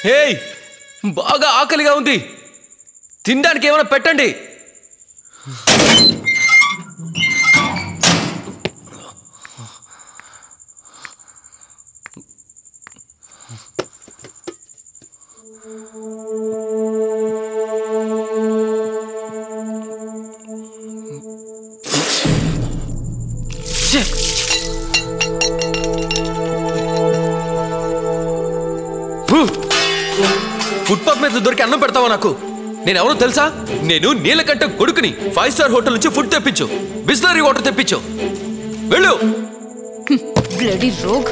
Hey బాగా ఆకలిగా ఉంది తినడానికి ఏమైనా పెట్టండి ఛే! ఫు! ఫుట్పాత్ మీద దొరికి అన్నం పెడతావా నాకు నేను ఎవరో తెలుసా నేను నీలకంఠ కొడుకుని ఫైవ్ స్టార్ హోటల్ నుంచి ఫుడ్ తెప్పించు బిస్లరీ వాటర్ తెప్పించు వెళ్ళు బ్లడీ రోగ్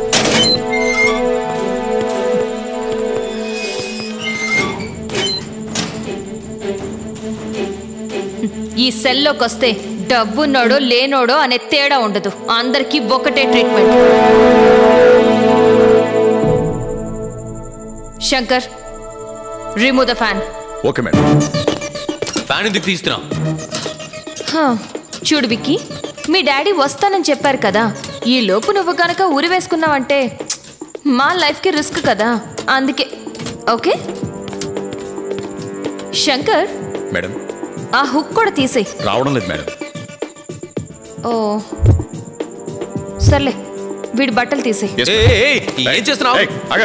ఈ సెల్లోకి వస్తే డబ్బున్నోడో లేనోడో అనే తేడా ఉండదు అందరికీ ఒకటే treatment Shankar remove the fan okay madam fan ఎందుకు తీస్తున్నా హా, చూడు విక్కీ మీ డాడీ వస్తానని చెప్పారు కదా ఈ లోపు నువ్వు కనుక ఉరి వేసుకున్నావంటే మా లైఫ్కి రిస్క్ కదా అందుకే ఓకే శంకర్ మేడం ఆ హుక్ కూడా తీసేయ్ రావడం లేదు మేడం ఓ సర్లే వీడి బట్టలు తీసేయ్ Yes, ఏయ్, madam. ఏయ్, ఏయ్, ఏం చేస్తున్నావు ఏయ్, ఆగా.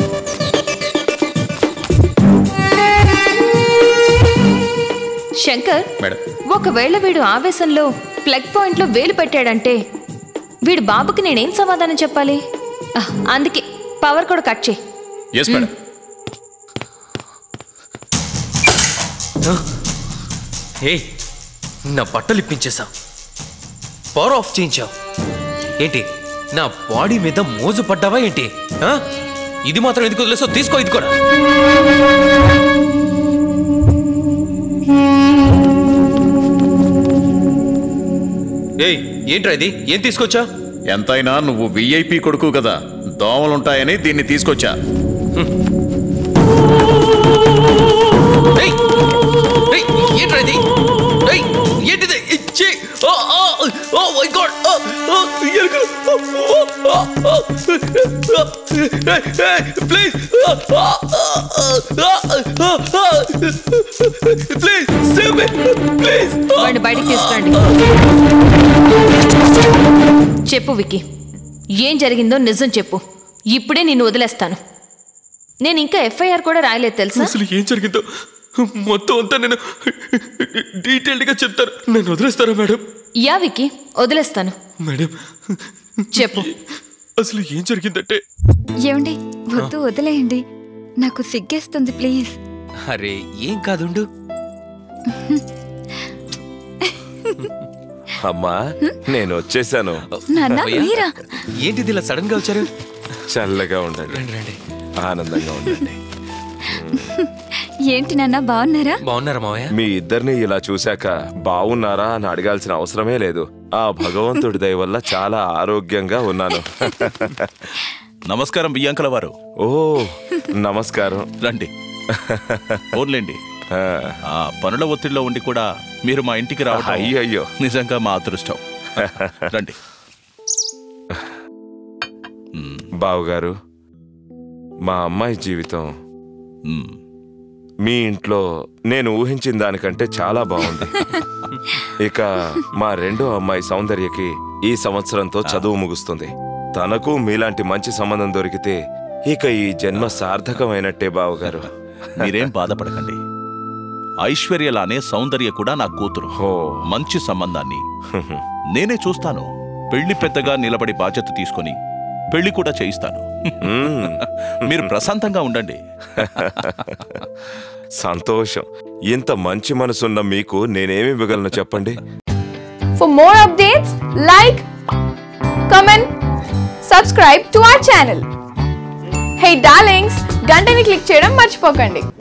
శంకర్ మేడం ఒకవేళ వీడు ఆవేశంలో ప్లగ్ పాయింట్లో వేలు పెట్టాడంటే వీడి బాబుకి నేనేం సమాధానం చెప్పాలి ఆహ్, అందుకే పవర్ కూడా కట్ చేయి ఎస్ మేడం ఏయ్ నా బట్టలు ఇప్పించేశావు పవర్ ఆఫ్ చేయించావు ఏంటి నా బాడీ మీద మోజు పడ్డావా ఏంటి ఆ? ఇది మాత్రం ఎందుకు వదిలేసో తీసుకో ఇది కూడా ఏయ్ ఏంట్రా ఇది ఏం తీసుకొచ్చా ఎంతైనా నువ్వు విఐపి కొడుకు కదా దోమలుంటాయని దీన్ని తీసుకొచ్చా ఏయ్ ఏయ్ ఏంట్రా ఇది ఏయ్ ఏంటిది ఇచ్చి ఓ ఓ ఓ మై గాడ్ ఓ ఓ ఎలుకలు please please save me please వాడిని బయటికి తీసుకురండి చెప్పు విక్కీ ఏం జరిగిందో నిజం చెప్పు ఇప్పుడే నిన్ను వదిలేస్తాను నేను ఇంకా ఎఫ్ఐఆర్ కూడా రాయలేదు తెలుసా అసలు ఏం జరిగిందో మొత్తం అంతా నేను డీటెయిల్డ్గా చెప్తాను నన్ను వదిలేస్తారా మేడం యా విక్కీ వదిలేస్తాను మేడం చెప్పు అసలు ఏం జరిగిందంటే ఏమండి వద్దు వదిలేయండి నాకు సిగ్గేస్తుంది ప్లీజ్ అరే ఏం కాదుండు అమ్మా నేను వచ్చేసాను నాన్న అయ్యా. మీరా ఏంటిది ఇలా సడన్ గా వచ్చారు చల్లగా ఉండండి రండి రండి ఆనందంగా ఉండండి ఏంటి నాన్న బాగున్నారా బాగున్నారా మావయ్య మీ ఇద్దరిని ఇలా చూశాక బాగున్నారా అని అడగాల్సిన అవసరమే లేదు ఆ భగవంతుడి దయ వల్ల చాలా ఆరోగ్యంగా ఉన్నాను నమస్కారం బియ్యంకల వారు ఓ నమస్కారం రండి ఓన్లేండి ఆ, ఆ పనుల ఒత్తిడిలో ఉండి కూడా మీరు మా ఇంటికి రావడం అయ్యయ్యో. నిజంగా మా అదృష్టం రండి బావగారు మా అమ్మాయి జీవితం మ్, మీ ఇంట్లో నేను ఊహించిన దానికంటే చాలా బాగుంది ఇక మా రెండో అమ్మాయి సౌందర్యకి ఈ సంవత్సరంతో చదువు ముగుస్తుంది తనకు మీలాంటి మంచి సంబంధం దొరికితే ఇక ఈ జన్మ సార్థకమైనట్టే బావగారు మీరేం బాధపడకండి ఐశ్వర్యలానే సౌందర్య కూడా నా కూతురు హో మంచి సంబంధాన్ని నేనే చూస్తాను పెళ్లి పెద్దగా నిలబడి బాధ్యత తీసుకొని పెళ్లి కూడా చేయిస్తాను మ్మ్. మీరు ప్రశాంతంగా ఉండండి సంతోషం ఇంత మంచి మనసున్న మీకు నేనేమి ఇవ్వగలను చెప్పండి For more updates, like, comment, subscribe to our channel. Hey darlings, గంటని click చేయడం మర్చిపోకండి